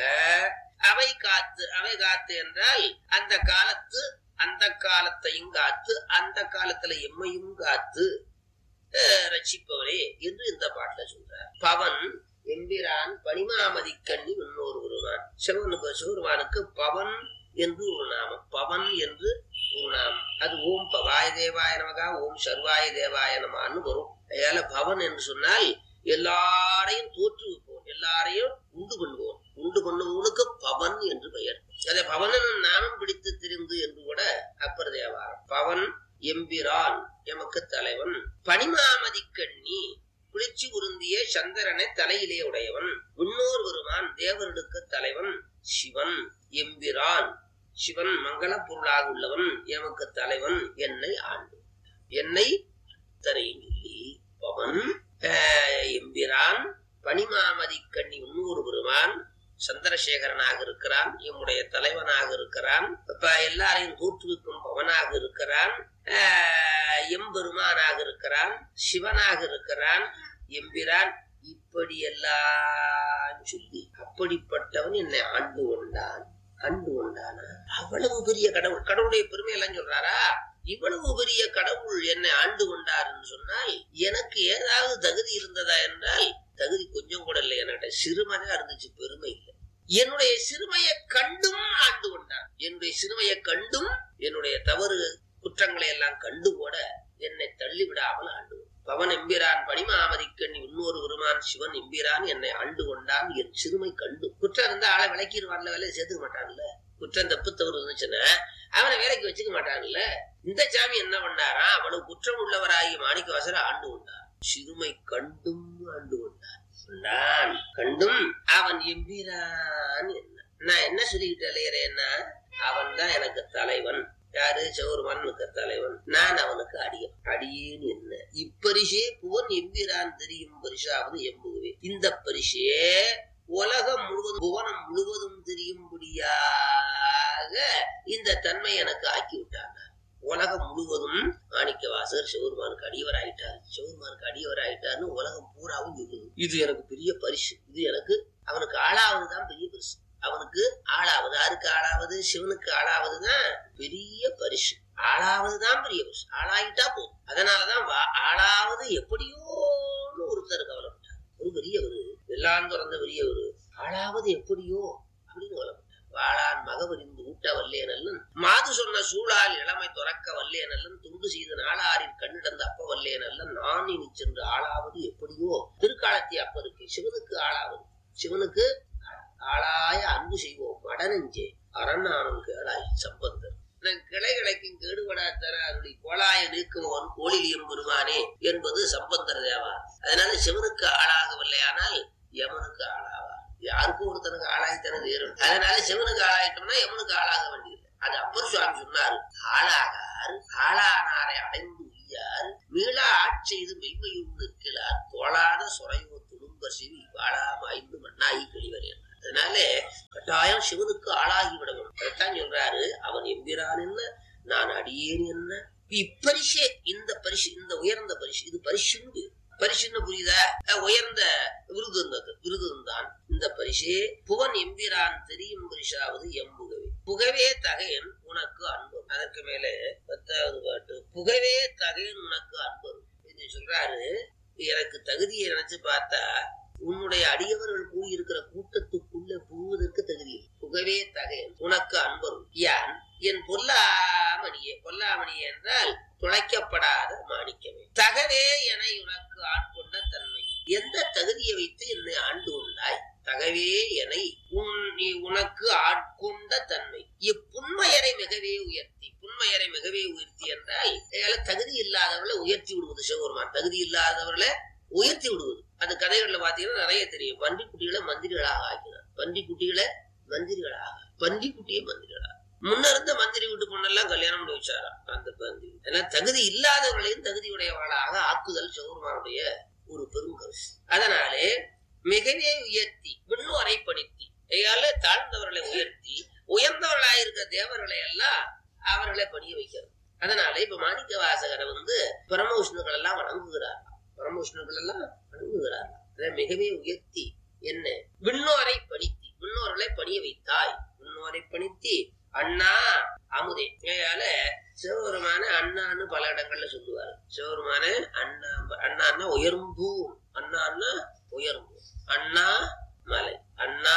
அவை காத்து அவை காத்து என்றால் அந்த காலத்து அந்த காலத்தையும் காத்து அந்த காலத்துல எம்மையும் காத்து அஹ், ரட்சிப்பவரே என்று இந்த பாட்டுல சொல்றார் பவன் எம்பிரான் பனிமாமதி கண்ணி இன்னொரு ஒருவன் சிவனுக்கு சிவருமானுக்கு பவன் என்று ஒரு நாமம் பவன் என்று ஒரு நாமம் அது ஓம் பவாய தேவாய நமகா ஓம் சர்வாய தேவாய நமான்னு வரும் அதனால பவன் என்று சொன்னால் எல்லாரையும் தோற்றுவிப்போம் எல்லாரையும் உண்டு பண்ணுவோம் உண்டு பண்ணுவோனுக்கு பவன் என்று பெயர் அதை பவனன் நாமம் பிடித்து திரிந்து என்று கூட அப்பர் தேவாரம் பவன் எம்பிரான் எமக்கு தலைவன் பனிமாமதி கண்ணி குளிர்ச்சி உருந்திய சந்திரனை தலையிலே உடையவன் முன்னோர் வருவான் தேவர்களுக்கு தலைவன் சிவன் எம்பிரான் சிவன் மங்கள பொருளாக உள்ளவன் எமக்கு தலைவன் என்னை ஆண்டு என்னை தரையும் சொல்லி பவன் ஆஹ், எம்பிரான் பனிமாமதி கண்ணி முன்னூறு பெருமான் சந்திரசேகரனாக இருக்கிறான் எம்முடைய தலைவனாக இருக்கிறான் இப்ப எல்லாரையும் தோற்றுவிக்கும் பவனாக இருக்கிறான் ஆஹ், எம்பெருமானாக இருக்கிறான் சிவனாக இருக்கிறான் எம்பிரான் இப்படி எல்லாம் சொல்லி அப்படிப்பட்டவன் என்னை ஆண்டு கொண்டான் ஆண்டு கொண்டானா அவ்வளவு பெரிய கடவுள் கடவுளுடைய பெருமை எல்லாம் சொல்றாரா இவ்வளவு பெரிய கடவுள் என்னை ஆண்டு கொண்டாருன்னு சொன்னால் எனக்கு ஏதாவது தகுதி இருந்ததா என்றால் தகுதி கொஞ்சம் கூட இல்லை என்கிட்ட சிறுமைதான் இருந்துச்சு பெருமை இல்லை என்னுடைய சிறுமையை கண்டும் ஆண்டு கொண்டான் என்னுடைய சிறுமையை கண்டும் என்னுடைய தவறு குற்றங்களை எல்லாம் கண்டு கூட என்னை தள்ளி விடாமல் ஆண்டு கொண்டான். பவன் எம்பிரான் பனிமாமதிக்கண்ணி இன்னொரு பெருமான் சிவன் எம்பிரான் என்னை ஆண்டு கொண்டான் என் சிறுமை கண்டு குற்றம் இருந்தா ஆளை விளக்கிடுவான்ல வேலையை சேர்த்துக்க மாட்டான்ல குற்றம் தப்பு தவறு இருந்துச்சுன்னா அவனை வேலைக்கு வச்சுக்க மாட்டான்ல இந்த சாமி என்ன பண்ணாராம் அவனுக்கு குற்றம் உள்ளவராகிய மாணிக்க வாசல ஆண்டு கொண்டார் சிறுமை கண்டும் ஆண்டு கொண்டார் கொண்டான் கண்டும் அவன் எம்பிரான் என்ன நான் என்ன சொல்லிக்கிட்டு அலையிறேன்னா அவன் தான் எனக்கு தலைவன் யாரு சௌரமனுக்கு தலைவன் நான் அவனுக்கு அடியன் அடியேன் என்ன இப்பரிசே புவன் எம்பிரான் தெரியும் பரிசாவது எம்புகுவே இந்த பரிசே உலகம் முழுவதும் புவனம் முழுவதும் தெரியும்படியாக இந்த தன்மை எனக்கு ஆக்கி விட்டான் உலகம் முழுவதும் மாணிக்கவாசர் சிவருமானுக்கு அடியவர் ஆயிட்டார் சிவருமானுக்கு அடியவர் ஆயிட்டார்னு உலகம் பூராவும் சொல்லுது இது எனக்கு பெரிய பரிசு இது எனக்கு அவனுக்கு ஆளாவதுதான் பெரிய பரிசு அவனுக்கு ஆளாவது யாருக்கு ஆளாவது சிவனுக்கு ஆளாவதுதான் பெரிய பரிசு ஆளாவதுதான் பெரிய பரிசு ஆளாயிட்டா போதும் அதனாலதான் வா- ஆளாவது எப்படியோன்னு ஒருத்தர் கவலைப்பட்டார் ஒரு பெரியவர் எல்லாம் திறந்த பெரியவர் ஆளாவது எப்படியோ அப்படின்னு கவலைப்பட்டார் வாழான் மகவரிந்து ஊட்ட வல்லே நல்லன் மாது சொன்ன சூழால் இளமை துறக்க வல்லே நல்லன் துண்டு செய்த நாளாரில் கண்ணிடந்த அப்ப வல்லே நல்லன் நான் இனி சென்று ஆளாவது எப்படியோ திருக்காலத்தி அப்பருக்கு சிவனுக்கு ஆளாவது சிவனுக்கு ஆளாய அன்பு செய்வோம் மடனெஞ்சே அரணானும் கேளாய் சம்பந்தர் நம் கிளை கிளைக்கும் கேடுபடா தர அருளி கோளாய நீக்குமவன் கோழிலியம் பெருமானே என்பது சம்பந்தர் தேவா அதனால சிவனுக்கு ஆளாகவில்லை ஆனால் யமனுக்கு ஆளாவா யாருக்கும் ஒருத்தனுக்கு ஆளாய்த்தானே தேரும் அதனால சிவனுக்கு ஆளாயிட்டோம்னா யமனுக்கு ஆளாக வேண்டியதில்லை அது அப்பர் சுவாமி சொன்னாரு ஆளாகார் ஆளானாரை அடைந்து உய்யார் மீளா ஆட்செய்து மெய்மையும் நிற்கிறார் தோளாத சுரையோ துணும்பு இன்ப சிவி வாழாம ஐந்து மண்ணாகி கழிவரேன் அதனால கட்டாயம் சிவனுக்கு ஆளாகி விட வேண்டும் அதைத்தான் சொல்றாரு அவன் எம்பிரான் என்ன நான் அடியேன் என்ன இப்பரிசே இந்த பரிசு இந்த உயர்ந்த பரிசு இது பரிசுன்னு பரிசுன்னு புரியுதா அஹ் உயர்ந்த விருது இருந்தது விருது தான் இந்த பரிசே புவன் எம்பிரான் தெரியும் பரிசாவது எம்புகவே புகவே தகையன் உனக்கு அன்பு அதற்கு மேலே பத்தாவது பாட்டு புகவே தகையன் உனக்கு அன்பு இது சொல்றாரு எனக்கு தகுதியை நினைச்சு பார்த்தா உன்னுடைய அடியவர்கள் கூடியிருக்கிற கூட்டத்துக்குள்ள புகுவதற்கு தகுதி இல்லை. புகவே தகையன் உனக்கு அன்பரும் யான் என் பொல்லாமணியே பொல்லாமணியே என்றால் துளைக்கப்படாத மாணிக்கமே தகவே என உனக்கு ஆட்கொண்ட தன்மை எந்த தகுதியை வைத்து என்னை ஆண்டு கொண்டாய் தகவே என உன் நீ உனக்கு ஆட்கொண்ட தன்மை இப்புண்மையரை மிகவே உயர்த்தி புண்மையரை மிகவே உயர்த்தி என்றால் ஏல தகுதி இல்லாதவர்களை உயர்த்தி விடுவது சிவபெருமான் தகுதி இல்லாதவர்களை உயர்த்தி விடுவது அந்த கதைகள்ல பாத்தீங்கன்னா நிறைய தெரியும் பன்றி குட்டிகளை மந்திரிகளாக ஆக்கினார் பன்றி குட்டிகளை மந்திரிகளாக பன்றி குட்டியை மந்திரிகளாக முன்ன இருந்த மந்திரி வீட்டு பொண்ணெல்லாம் கல்யாணம் பண்ணி வச்சாராம் அந்த பந்திரி ஏன்னா தகுதி இல்லாதவர்களையும் தகுதியுடையவளாக ஆக்குதல் சிவபெருமானுடைய ஒரு பெருங்கருசு அதனாலே மிகவே உயர்த்தி விண்ணுவரை படுத்தி ஐயால தாழ்ந்தவர்களை உயர்த்தி உயர்ந்தவர்களாயிருக்க தேவர்களை எல்லாம் அவர்களை பணிய வைக்கிறது அதனால இப்ப மாணிக்க வாசகரை வந்து பரம விஷ்ணுக்கள் எல்லாம் வணங்குகிறார் பரம விஷ்ணுக்கள் எல்லாம் வணங்குகிறார் அதை மிகவே உயர்த்தி என்ன விண்ணோரை பணித்தி விண்ணோர்களை பணிய வைத்தாய் விண்ணோரை பணித்தி அண்ணா அமுதே ஏயால சிவபெருமான அண்ணான்னு பல இடங்கள்ல சொல்லுவாரு சிவபெருமான அண்ணா அண்ணான்னா உயர்ம்பூ அண்ணான்னா உயர்ம்பூ அண்ணா மலை அண்ணா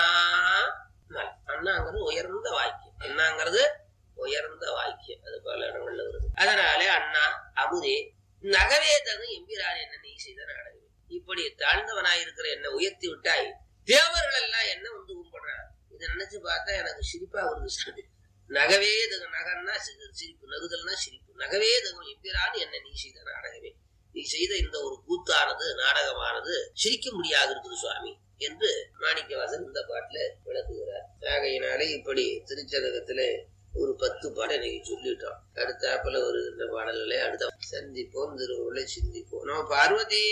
மலை அண்ணாங்கிறது உயர்ந்த வாக்கியம் அண்ணாங்கிறது உயர்ந்த வாக்கியம் அது பல இடங்கள்ல வருது அதனாலே அண்ணா அமுதே நகவே தகு எம்பிரான் என்ன நீ செய்த நாடகமே இப்படி தாழ்ந்தவனாயிருக்கிற என்ன உயர்த்தி விட்டாய் தேவர்கள் எல்லாம் என்ன வந்து கும்பிடுறாங்க இதை நினைச்சு பார்த்தா எனக்கு சிரிப்பா வருது சாமி நகவே தகு நகன்னா சி- சிரிப்பு நகுதல்னா சிரிப்பு நகவே தகு எம்பிரான் என்ன நீ செய்த நாடகமே நீ செய்த இந்த ஒரு கூத்தானது நாடகமானது சிரிக்க முடியாது இருக்குது சுவாமி என்று மாணிக்கவாசன் இந்த பாட்டுல விளக்குகிறார் ஆகையினாலே இப்படி திருச்சதகத்திலே ஒரு பத்து பாடம் இன்னைக்கு சொல்லிட்டோம் அடுத்தாப்புல வருகின்ற பாடல்களை அடுத்த சந்திப்போம் திருவுருளை சிந்திப்போம் நம்ம பார்வதி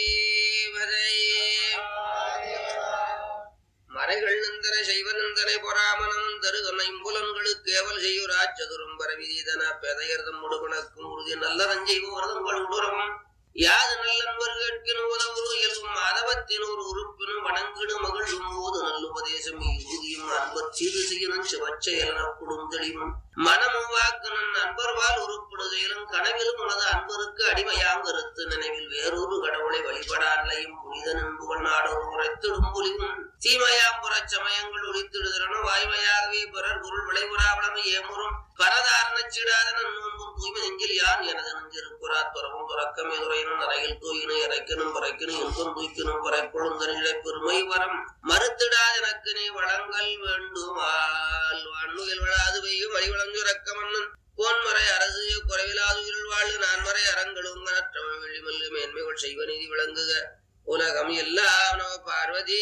மறைகள் நந்தன செய்வனந்தனை பொறாமனம் தருகனை புலன்களுக்கு கேவல் செய்யுரா சதுரம் பரவிதன பெதையர்தம் முடுகணக்கும் உறுதி நல்லதன் செய்வர்தங்கள் உடுரமும் யாது நல்லன்பர் கேட்கினும் உதவுரு இயல்பும் மாதவத்தினோர் உறுப்பினும் வணங்கிடும் மகிழும் போது நல்லுபதேசம் இறுதியும் அன்பர் சீது செய்யணும் சிவச்செயலன குடுந்தெளிவும் மனமும் வாக்குனன் அன்பர்வால் உருப்படுகையிலும் கனவிலும் உனது அன்பருக்கு அடிமையாங்கருத்து நினைவில் வேறொரு கடவுளை வழிபடாலையும் புனித நண்புகள் நாடொரு உரைத்திடும் புலிவும் தீமையாம் புறச் சமயங்கள் ஒழித்திடுதலும் வாய்மையாகவே பிறர் பொருள் விளைவுறாவளமை ஏமுறும் பரதாரணச் சீடாதன நோன்பும் தூய்மை நெஞ்சில் யான் எனது நெஞ்சிருக்குறா துறவும் துறக்கம் எதுரையினும் நரையில் தூயினும் இறைக்கணும் பறைக்கணும் இன்பம் தூய்க்கணும் பறைக்கொழுந்தனிடை பெருமை வரம் மறுத்திடாத எனக்கு நீ வளங்கள் வேண்டுமால் வான்முகில் விழாது பெய்யும் வழிவளஞ்சுரக்க மன்னன் கோன்மறை அரசு குறைவிலாது உயிர் வாழ்வு நான்மறை அறங்களும் கனற்றமிழ் வெளிமல்லு மேன்மைகள் செய்வ நீதி விளங்குக உலகம் எல்லாம் நம பார்வதி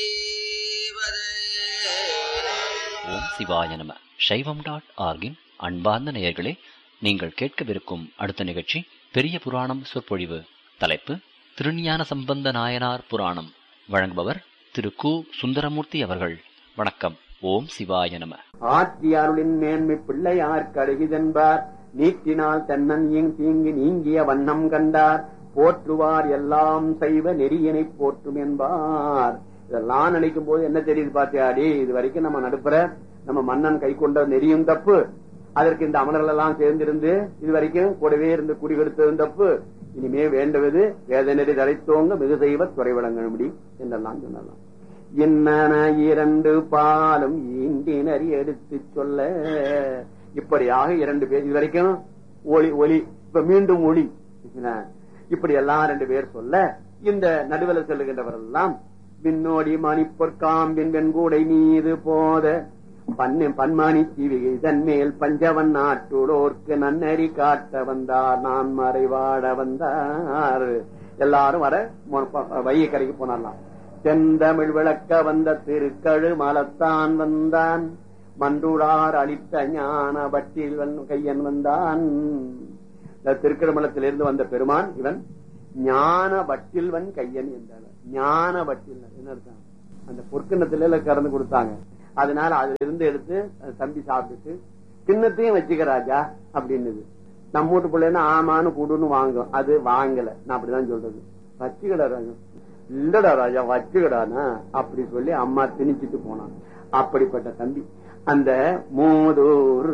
ஓம் சிவாய நம சைவம் டாட் ஆர்கின் அன்பார்ந்த நேயர்களே நீங்கள் கேட்கவிருக்கும் அடுத்த நிகழ்ச்சி பெரிய புராணம் சொற்பொழிவு தலைப்பு திருஞான சம்பந்த நாயனார் புராணம் வழங்குபவர் திரு கு சுந்தரமூர்த்தி அவர்கள் வணக்கம் ஓம் சிவாய நம ஆற்றியாருளின் மேன்மை பிள்ளையார் கடுகிதென்பார் நீட்டினால் தென்னன் இங் தீங்கு நீங்கிய வண்ணம் கண்டார் போற்றுவார் எல்லாம் செய்வ நெறியினை போற்றும் என்பார் இதெல்லாம் நினைக்கும் போது என்ன தெரியுது பாத்தியாடி இது வரைக்கும் நம்ம நடுப்புற நம்ம மன்னன் கை கொண்ட நெறியும் தப்பு அதற்கு இந்த அமரர்கள் எல்லாம் சேர்ந்திருந்து இது வரைக்கும் கூடவே இருந்து குடிகெடுத்ததும் தப்பு இனிமே வேண்டுவது வேத நெறி தழைத்தோங்க மிகு செய்வ துறை வழங்கும்படி என்றெல்லாம் சொன்னலாம் இன்னன இரண்டு பாலும் ஈண்டினர் எடுத்து சொல்ல இப்படியாக இரண்டு பேர் இது வரைக்கும் ஒளி ஒளி இப்ப மீண்டும் ஒளி என்ன? இப்படி எல்லாம் ரெண்டு பேர் சொல்ல இந்த நடுவில் செல்லுகின்றவர் எல்லாம் பின்னோடி மணிப்பொற்காம்பின் வெண்கூடை மீது போத பன்னு பன்மணி தீவிகை தன்மேல் பஞ்சவன் நாட்டுடோர்க்கு நன்னறி காட்ட வந்தார் நான் மறைவாட வந்தார் எல்லாரும் வர வைய கரைக்கு போனார்லாம் செந்தமிழ் விளக்க வந்த திருக்கழு மலத்தான் வந்தான் மன்றுடார் அளித்த ஞான பட்டில் கையன் வந்தான் இந்த திருக்கழுமலத்திலிருந்து வந்த பெருமான் இவன் ஞான வட்டில்வன் கையன் என்றார் ஞான வட்டில் என்ன அர்த்தம் அந்த பொற்கிண்ணத்துல கறந்து கொடுத்தாங்க அதனால அதுல இருந்து எடுத்து அஹ், தம்பி சாப்பிட்டுட்டு கிண்ணத்தையும் வச்சுக்க ராஜா அப்படின்னுது நம்ம வீட்டு பிள்ளைன்னா ஆமான்னு கூடுன்னு வாங்கும் அது வாங்கல நான் அப்படிதான் சொல்றது வச்சுக்கடா ராஜா இல்லடா ராஜா வச்சுக்கடானா அப்படி சொல்லி அம்மா திணிச்சிட்டு போனான் அப்படிப்பட்ட தம்பி அந்த மூதூர்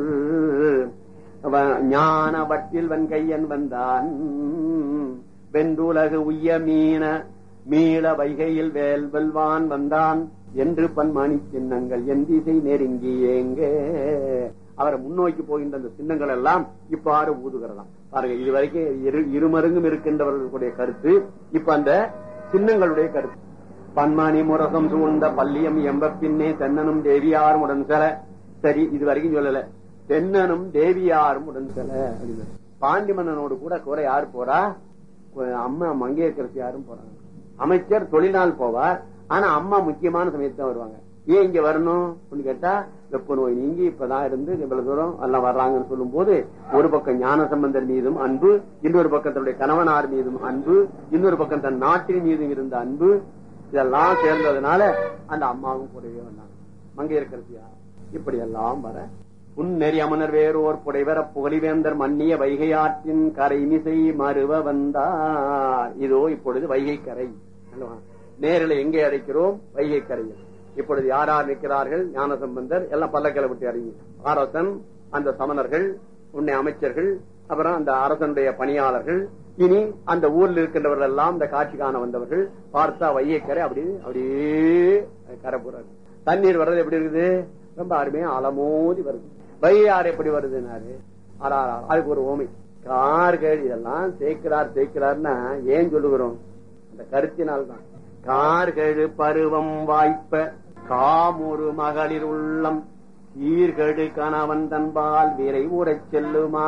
வ- ஞான வட்டில் வன்கையன் வந்தான் வெண்டுலகு உய்ய மீன மீள வைகையில் வேல் வெல்வான் வந்தான் என்று பன்மணி சின்னங்கள் என் திசை நெருங்கி ஏங்க அவரை முன்னோக்கி போகின்ற அந்த சின்னங்கள் எல்லாம் இவ்வாறு ஊதுகிறதாம் பாருங்க இதுவரைக்கும் இரு இருமருங்கும் இருக்கின்றவர்களுடைய கருத்து இப்ப அந்த சின்னங்களுடைய கருத்து பன்மானி முரசம் சூழ்ந்த பள்ளியம் எம்ப பின்னே தென்னனும் தேவியாரும் உடன் செல சரி இது வரைக்கும் சொல்லல தென்னனும் தேவியாரும் உடன் செல அப்படின்னு பாண்டி மன்னனோடு கூட கூட யார் போறா அம்மா மங்கையரசி யாரும் போறாங்க அமைச்சர் தொழில்நாள் போவார் ஆனா அம்மா முக்கியமான சமயத்து தான் வருவாங்க ஏன் இங்க வரணும் அப்படின்னு கேட்டா வெப்ப நோய் நீங்கி இப்பதான் இருந்து இவ்வளவு தூரம் எல்லாம் வர்றாங்கன்னு சொல்லும் போது ஒரு பக்கம் ஞான சம்பந்தர் மீதும் அன்பு இன்னொரு பக்கம் தன்னுடைய கணவனார் மீதும் அன்பு இன்னொரு பக்கம் தன் நாட்டின் மீதும் இருந்த அன்பு இதெல்லாம் சேர்ந்ததுனால அந்த அம்மாவும் கூடவே வந்தாங்க மங்கையர்கரசியா இப்படி எல்லாம் வர புன்னெறி அமனர் வேறோர் புடைவர புகழிவேந்தர் மன்னிய வைகையாற்றின் கரை மிசை மறுவ வந்தார் இதோ இப்பொழுது வைகை கரை அல்லவா? நேரில் எங்கே அழைக்கிறோம் வைகை கரையில் இப்பொழுது யார் யார் நிற்கிறார்கள் ஞானசம்பந்தர் எல்லாம் பல்லக்கில விட்டு அறிஞர் அரசன் அந்த சமணர்கள் உன்னை அமைச்சர்கள் அப்புறம் அந்த அரசனுடைய பணியாளர்கள் இனி அந்த ஊர்ல இருக்கின்றவர்கள் எல்லாம் இந்த காட்சி காண வந்தவர்கள் பார்த்தா வையக்கரை அப்படியே அப்படியே கரை போறாரு தண்ணீர் வர்றது எப்படி இருக்குது ரொம்ப அருமையா அலமோதி வருது வையாறு எப்படி வருதுன்னாரு ஆறா, ஆறா, அதுக்கு ஒரு ஓமை கார்கள் இதெல்லாம் சேர்க்கிறார் சேர்க்கிறார்னா ஏன் சொல்லுகிறோம் அந்த கருத்தினால்தான் கார்கழு பருவம் வாய்ப்ப காமொரு மகளிர் உள்ளம் சீர்கடு கணவன் தன்பால் விரை ஊரச் செல்லுமா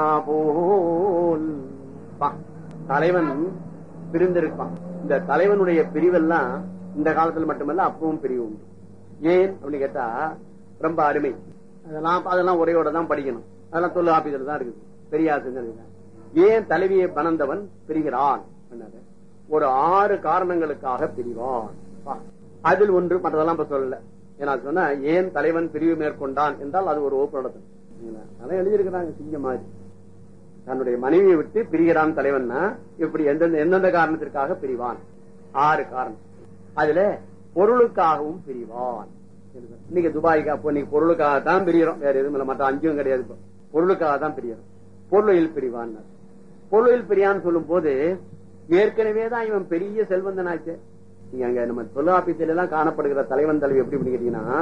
போல் பா, தலைவன் பிரிந்திருப்பான் இந்த தலைவனுடைய பிரிவெல்லாம் இந்த காலத்துல மட்டுமல்ல அப்பவும் பிரிவு உண்டு ஏன் அப்படின்னு கேட்டா ரொம்ப அருமை அதெல்லாம் அதெல்லாம் உரையோட தான் படிக்கணும் அதெல்லாம் தொழில் ஆபீஸ்ல தான் இருக்குது பெரிய ஆசிரியர் ஏன் தலைவியை பணந்தவன் பிரிகிறான் என்னது? ஒரு ஆறு காரணங்களுக்காக பிரிவான் பா. அதில் ஒன்று மற்றதெல்லாம் இப்ப சொல்லல ஏன்னா சொன்னா ஏன் தலைவன் பிரிவு மேற்கொண்டான் என்றால் அது ஒரு ஓப்பு நடத்தும் சரிங்களா? அதான் எழுதியிருக்கிறாங்க சிங்க மாதிரி தன்னுடைய மனைவியை விட்டு பிரிகிறான் தலைவன்னா இப்படி எந்தெந்த எந்தெந்த காரணத்திற்காக பிரிவான் ஆறு காரணம் அதுல பொருளுக்காகவும் பிரிவான் இன்னைக்கு துபாய்க்கு அப்போ இன்னைக்கு பொருளுக்காக தான் பிரியறோம் வேற எதுவும் இல்ல மற்ற அஞ்சும் கிடையாது இப்போ பொருளுக்காக தான் பிரியறோம் பொருளில் பிரிவான் பொருளில் பிரியான்னு சொல்லும் போது ஏற்கனவே தான் இவன் பெரிய செல்வந்தனாச்சு நீங்க அங்க நம்ம தொழிலாபீசில எல்லாம் காணப்படுகிற தலைவன் தலைவி எப்படி இப்படி கேட்டீங்கன்னா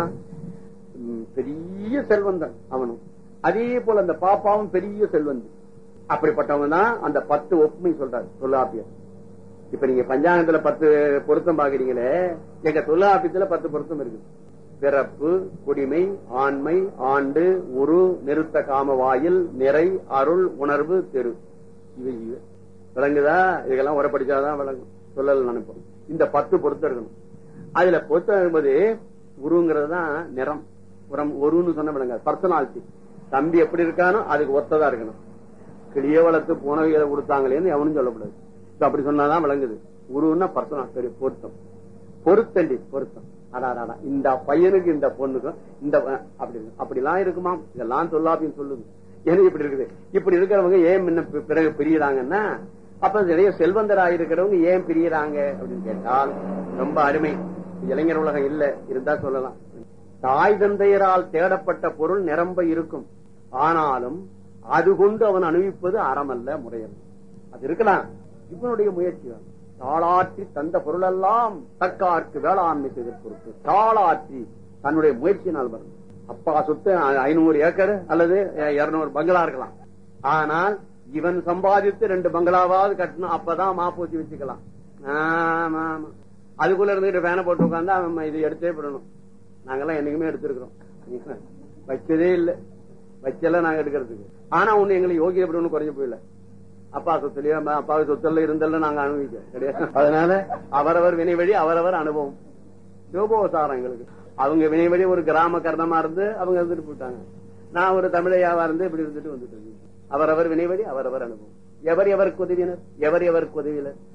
ம், பெரிய செல்வந்தன் அவனும் அதே போல அந்த பாப்பாவும் பெரிய செல்வந்து அப்படிப்பட்டவங்க தான் அந்த பத்து ஒப்புமை சொல்றாரு தொல்லாப்பியர் இப்ப நீங்க பஞ்சாங்கத்துல பத்து பொருத்தம் பாக்குறீங்களே எங்க தொல்லாப்பியத்துல பத்து பொருத்தம் இருக்கு பிறப்பு குடிமை ஆண்மை ஆண்டு உரு நிறுத்த காம வாயில் நிறை அருள் உணர்வு தெரு இவை இவை விளங்குதா இதெல்லாம் உரை படிச்சாதான் விளங்கும் சொல்லல நினைப்போம் இந்த பத்து பொருத்தம் இருக்கணும் அதுல பொருத்தம் இருக்கும்போது உருங்கிறது தான் நிறம் உரம் ஒருன்னு சொன்ன விளங்காது பர்சனாலிட்டி தம்பி எப்படி இருக்கானோ அதுக்கு ஒத்ததா இருக்கணும் கிளிய வளர்த்து புனவியலை கொடுத்தாங்களேன்னு எவனும் சொல்லக்கூடாது இப்ப அப்படி சொன்னாதான் விளங்குது உருன்னா பர்சனா பெரிய பொருத்தம் பொருத்தண்டி பொருத்தம் அடாடா இந்த பையனுக்கு இந்த பொண்ணுக்கும் இந்த அப்படி இருக்கு. அப்படிலாம் இருக்குமா இதெல்லாம் சொல்லாப்பின்னு சொல்லுது ஏன்னா இப்படி இருக்குது இப்படி இருக்கிறவங்க ஏன் முன்ன பி- பிறகு பிரியறாங்கன்னா அப்ப நிறைய செல்வந்தராக இருக்கிறவங்க ஏன் பிரியறாங்க அப்படின்னு கேட்டால் ரொம்ப அருமை இளைஞர் உலகம் இல்ல இருந்தா சொல்லலாம் தாய் தந்தையரால் தேடப்பட்ட பொருள் நிரம்ப இருக்கும் ஆனாலும் அது கொண்டு அவன் அனுபவிப்பது அறமல்ல முறையல்ல அது இருக்கலாம் இவனுடைய முயற்சி தான் தாளாற்றி தந்த பொருளெல்லாம் தக்கார்க்கு வேளாண்மை செய்த பொறுப்பு தாளாற்றி தன்னுடைய முயற்சியினால் வரும் அப்பா சொத்து ஐநூறு ஏக்கர் அல்லது இருநூறு பங்களா இருக்கலாம் ஆனால் இவன் சம்பாதித்து ரெண்டு பங்களாவாவது கட்டணும் அப்பதான் மாப்பூச்சி வச்சுக்கலாம் ஆமா ஆமா அதுக்குள்ள இருந்துகிட்டு வேனை போட்டு உட்கார்ந்தா அவன் இது எடுத்தே விடணும் நாங்கெல்லாம் என்னைக்குமே எடுத்திருக்கிறோம் வச்சதே இல்லை வச்செல்லாம் நாங்க எடுக்கிறதுக்கு ஆனா ஒண்ணு எங்களுக்கு யோகிய எப்படி ஒண்ணு குறைஞ்சு போயில அப்பா சொத்துலயோ அம்மா அப்பா சொத்துல இருந்தல்ல நாங்க அனுபவிக்க கிடையாது அதனால அவரவர் வினை வழி அவரவர் அனுபவம் யோகோசாரம் எங்களுக்கு அவங்க வினை வழி ஒரு கிராம கர்ணமா இருந்து அவங்க இருந்துட்டு போயிட்டாங்க நான் ஒரு தமிழையாவா இருந்து இப்படி இருந்துட்டு வந்துட்டு இருக்கேன் அவரவர் வினை வழி அவரவர் அனுபவம் எவர் எவருக்கு உதவினர் எவர் எவருக்கு உதவினர்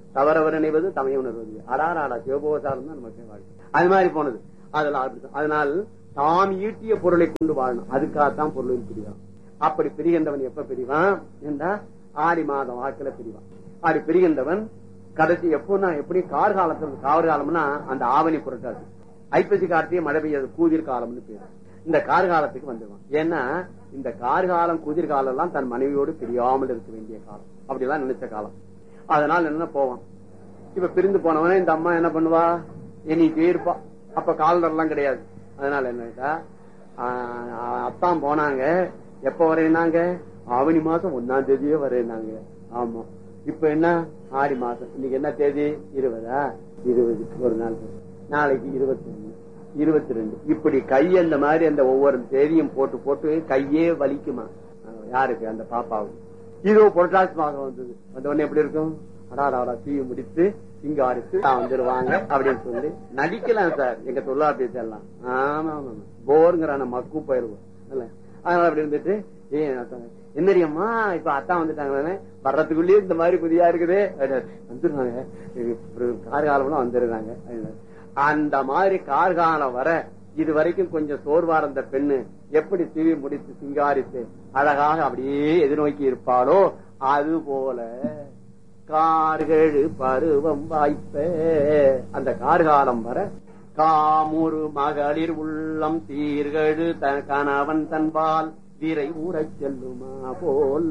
தவறவர் நினைவது தமைய உணர்வது அடாராடா சிவபோசாரம் தான் நமக்கு வாழ்க்கை அது மாதிரி போனது அதெல்லாம் அப்படித்தான். அதனால் தாம் ஈட்டிய பொருளை கொண்டு வாழணும் அதுக்காகத்தான் பொருளில் பிரிவான் அப்படி பிரிகின்றவன் எப்ப பிரிவான் என்றா ஆடி மாதம் வாக்குல பிரிவான் அப்படி பிரிகின்றவன் கடைசி எப்போன்னா எப்படி கார் காலத்துல கார் காலம்னா அந்த ஆவணி புரட்டாது ஐப்பசி கார்த்திகை மழை பெய்யாது கூதிர் காலம்னு பேரு இந்த கார் காலத்துக்கு வந்துடுவான் ஏன்னா இந்த கார் காலம் குதிர் காலம் எல்லாம் தன் மனைவியோடு பிரியாமல் இருக்க வேண்டிய காலம் அப்படிலாம் நினைச்ச காலம் அதனால என்ன போவான் இப்ப பிரிந்து போனவனே இந்த அம்மா என்ன பண்ணுவா எண்ணிட்டே இருப்பா அப்ப காலண்டர் எல்லாம் கிடையாது அதனால என்ன கேட்டா, ஆஹ், அத்தான் போனாங்க எப்ப வரையினாங்க ஆவணி மாசம் ஒன்னாம் தேதியே வரையினாங்க ஆமா இப்ப என்ன ஆடி மாசம் இன்னைக்கு என்ன தேதி இருபதா இருபது ஒரு நாள் நாளைக்கு இருபத்தி ஒண்ணு இருபத்தி ரெண்டு இப்படி கை அந்த மாதிரி அந்த ஒவ்வொரு தேதியும் போட்டு போட்டு கையே வலிக்குமா அஹ் யாருக்கு அந்த பாப்பாவுக்கு இதோ புரட்டாசி மாதம் வந்தது வந்த உடனே எப்படி இருக்கும் அடாடா தீவு முடித்து இங்க அரித்து வந்துருவாங்க அப்படின்னு சொல்லி நடிக்கலாம் சார் எங்க தொழிலாளர் எல்லாம் ஆமா ஆமா ஆமா. போருங்கிறான மக்கு போயிருவோம் இல்ல அதனால அப்படி இருந்துட்டு ஏ என்னடியம்மா இப்ப அத்தா வந்துட்டாங்க வர்றதுக்குள்ளேயே இந்த மாதிரி புதியா இருக்குது வந்துருவாங்க கார் காலம்லாம் வந்துருந்தாங்க அந்த மாதிரி கார்காலம் வர இது வரைக்கும் கொஞ்சம் சோர்வா இருந்த பெண்ணு எப்படி திவி முடித்து சிங்காரித்து அழகாக அப்படியே எதிர்நோக்கி இருப்பாளோ அது போல கார்கழு பருவம் வாய்ப்ப அந்த கார்காலம் வர காமுறு மகளிர் உள்ளம் தீர்கழு த- கணவன் தன்பால் வீரை ஊறச் செல்லுமா போல்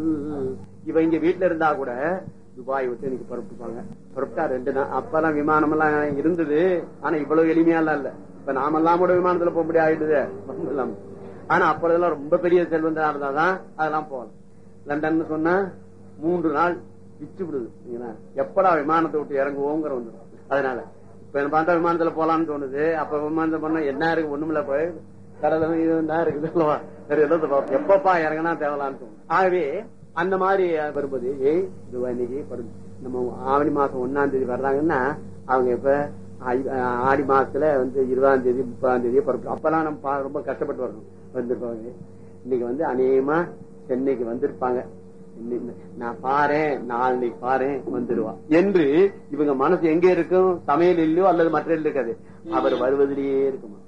இவ இங்க வீட்டுல இருந்தா கூட துபாய் விட்டு இன்னைக்கு புறப்புப்பாங்க புறப்பட்டா ரெண்டு நாள் அப்பெல்லாம் விமானம் எல்லாம் இருந்தது ஆனா இவ்வளவு எளிமையா எல்லாம் இல்ல இப்ப நாமெல்லாம் கூட விமானத்துல போக முடியாது ஆயிடுது எல்லாம். ஆனா அப்பொழுதெல்லாம் ரொம்ப பெரிய செல்வந்தா இருந்தாதான் அதெல்லாம் போகலாம் லண்டன் சொன்னா மூன்று நாள் பிச்சு விடுது சரிங்களா? எப்படா விமானத்தை விட்டு இறங்குவோங்கிற வந்துடும் அதனால இப்ப என்ன பார்த்தா விமானத்துல போலாம்னு தோணுது அப்ப விமானத்தை பண்ணா என்ன இருக்கு ஒண்ணுமில்ல போய் கடலும் இது தான் இருக்குது அல்லவா வேற எதாவது பார்ப்போம். எப்பப்பா இறங்கினா தேவலான்னு தோணும் ஆகவே அந்த மாதிரி வரும்போது ஏய் இது இன்னைக்கு பரு- நம்ம ஆவணி மாசம் ஒன்னாம் தேதி வர்றாங்கன்னா அவங்க இப்ப ஐ- ஆடி மாசத்துல வந்து இருபதாம் தேதி முப்பதாம் தேதி பிறப்பு அப்பெல்லாம் நம்ம பா- ரொம்ப கஷ்டப்பட்டு வரணும் வந்திருப்பாங்க இன்னைக்கு வந்து அநேகமா சென்னைக்கு வந்திருப்பாங்க இன்னி- நான் பாரேன் நாளைக்கு பாரேன் வந்துருவா என்று இவங்க மனசு எங்க இருக்கும் சமையல் இல்லையோ அல்லது மற்ற இருக்காது அவர் வருவதிலேயே இருக்குமா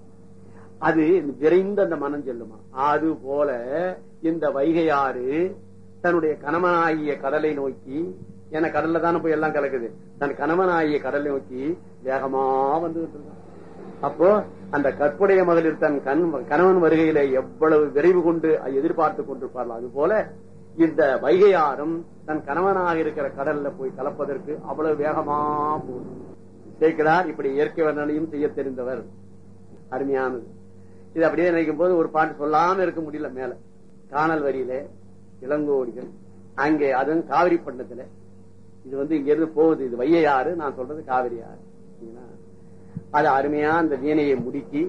அது விரைந்து அந்த மனம் செல்லுமா அது போல இந்த வைகையாறு தன்னுடைய கணவனாகிய கடலை நோக்கி ஏன்னா கடல்ல தானே போய் எல்லாம் கலக்குது தன் கணவனாகிய கடலை நோக்கி வேகமா வந்துகிட்டு இருக்கான் அப்போ அந்த கற்புடைய மகளிர் தன் கண் கணவன் வருகையில எவ்வளவு விரைவு கொண்டு எதிர்பார்த்து கொண்டிருப்பார்கள் அது போல இந்த வைகையாரும் தன் கணவனாக இருக்கிற கடல்ல போய் கலப்பதற்கு அவ்வளவு வேகமா போகுது சேர்க்கிறார் இப்படி இயற்கை வர்ணனையும் செய்ய தெரிந்தவர் அருமையானது இது அப்படியே நினைக்கும் போது ஒரு பாட்டு சொல்லாம இருக்க முடியல மேல காணல் வரியில இளங்கோடிகள் அங்கே அதுவும் காவிரி பட்டணத்துல இது வந்து இங்க இருந்து போகுது இது வையாறு நான் சொல்றது காவிரி ஆறு சரிங்களா? அது அருமையா அந்த வீணையை முடுக்கி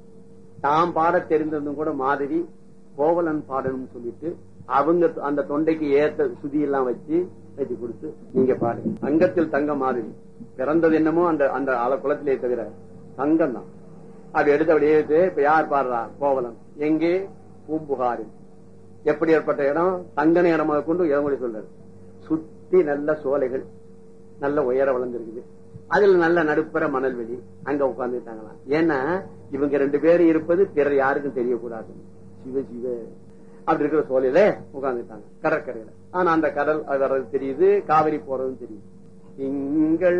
தாம் பாட தெரிந்திருந்தும் கூட மாதவி கோவலன் பாடணும்னு சொல்லிட்டு அவங்க அந்த தொண்டைக்கு ஏத்த சுதி எல்லாம் வச்சு வச்சு கொடுத்து நீங்க பாடுங்க தங்கத்தில் தங்க மாதவி பிறந்தது என்னமோ அந்த அந்த அல குளத்திலே தவிர தங்கம் தான் அது எடுத்து அப்படியே எடுத்து இப்ப யார் பாடுறா கோவலன் எங்கே பூம்புகாரில் எப்படி ஏற்பட்ட இடம் தங்கன இடமாக கொண்டு இடமொழி சொல்றாரு சுத்தி நல்ல சோலைகள் நல்ல உயர வளர்ந்துருக்குது அதுல நல்ல நடுப்புற மணல்வெளி அங்க உட்கார்ந்துட்டாங்களாம் ஏன்னா இவங்க ரெண்டு பேரும் இருப்பது பிறர் யாருக்கும் தெரியக்கூடாது சிவ சிவ அப்படி இருக்கிற சோலையில உட்கார்ந்துட்டாங்க கடற்கரையில ஆனா அந்த கடல் அது வர்றது தெரியுது காவிரி போறதும் தெரியுது திங்கள்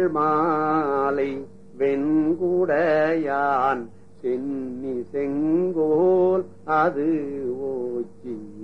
மாலை வெண்குடையான் சென்னி செங்கோல் அது